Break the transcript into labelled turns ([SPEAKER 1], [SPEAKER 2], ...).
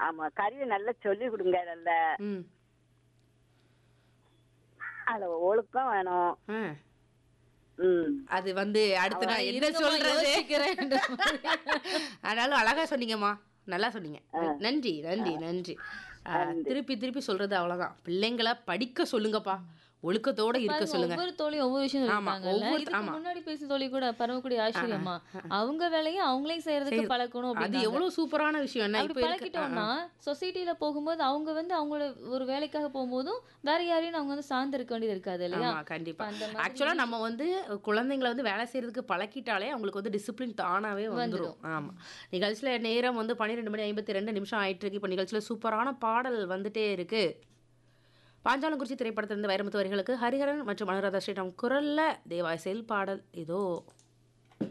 [SPEAKER 1] ஆமா கருவி நல்லா சொல்லி கொடுங்க நல்ல
[SPEAKER 2] ம்
[SPEAKER 1] அதுல ஒழுக்கம் வேணும்
[SPEAKER 2] ஆ.
[SPEAKER 1] ம்
[SPEAKER 2] அது வந்து அடுத்து நான் என்ன
[SPEAKER 3] இருங்கம்மா,
[SPEAKER 2] சொல்றது
[SPEAKER 3] யோசிக்கிறேன்ற மாதிரி.
[SPEAKER 2] ஆனாலும் அழகா சொன்னீங்கம்மா நல்லா சொன்னீங்க நன்றி நன்றி நன்றி ஆ, திருப்பி திருப்பி சொல்றது அவ்வளவுதான் பிள்ளைங்களை படிக்க சொல்லுங்கப்பா ஒழுக்கத்தோட இருக்க
[SPEAKER 3] பாருங்க,
[SPEAKER 2] சொல்லுங்க
[SPEAKER 3] ஒவ்வொரு தோழியும் ஒவ்வொரு விஷயம்
[SPEAKER 2] ஆமா,
[SPEAKER 3] சொல்லிருக்காங்கல்ல
[SPEAKER 2] ஒவ்வொரு-
[SPEAKER 3] இதுக்கு
[SPEAKER 2] ஆமா.
[SPEAKER 3] முன்னாடி பேசிய தோழி கூட பரவக்கூடிய ஆச்சரியமா அவங்க வேலையை அவங்களே செய்யறதுக்கு
[SPEAKER 2] சரி.
[SPEAKER 3] பழக்கணும்
[SPEAKER 2] அது
[SPEAKER 3] அப்படின்னாங்க.
[SPEAKER 2] எவ்வளவு சூப்பரான விஷயம் என்ன
[SPEAKER 3] அப்படி
[SPEAKER 2] இப்ப இருக்க
[SPEAKER 3] பழக்கிட்டோம்னா சொசைட்டில போகும்போது அவங்க வந்து அவங்களோட ஒரு வேலைக்காக போகும்போதும் வேற யாரையும் அவங்க வந்து சார்ந்து இருக்க வேண்டியது இருக்காது இல்லையா
[SPEAKER 2] ஆமா கண்டிப்பா
[SPEAKER 3] இப்ப அந்த மாதிரி
[SPEAKER 2] ஆக்சுவலா நம்ம வந்து குழந்தைங்களை வந்து வேலை செய்யறதுக்கு பழக்கிட்டாலே அவங்களுக்கு வந்து டிசிப்ளின் தானாவே வந்துரும் ஆமா நிகழ்ச்சியில நேரம் வந்து பன்னிரெண்டு மணி ஐம்பத்தி ரெண்டு நிமிஷம் ஆயிட்டு இருக்கு இப்போ நிகழ்ச்சியில சூப்பரான பாடல் வந்துட்டே இருக்கு பாஞ்சாலங்குறிச்சி திரைப்படத்திலிருந்து வைரமுத்து வரிகளுக்கு ஹரிஹரன் மற்றும் அனுராதா ஸ்ரீராம் குரல்ல தேவாய்சையில் பாடல் இதோ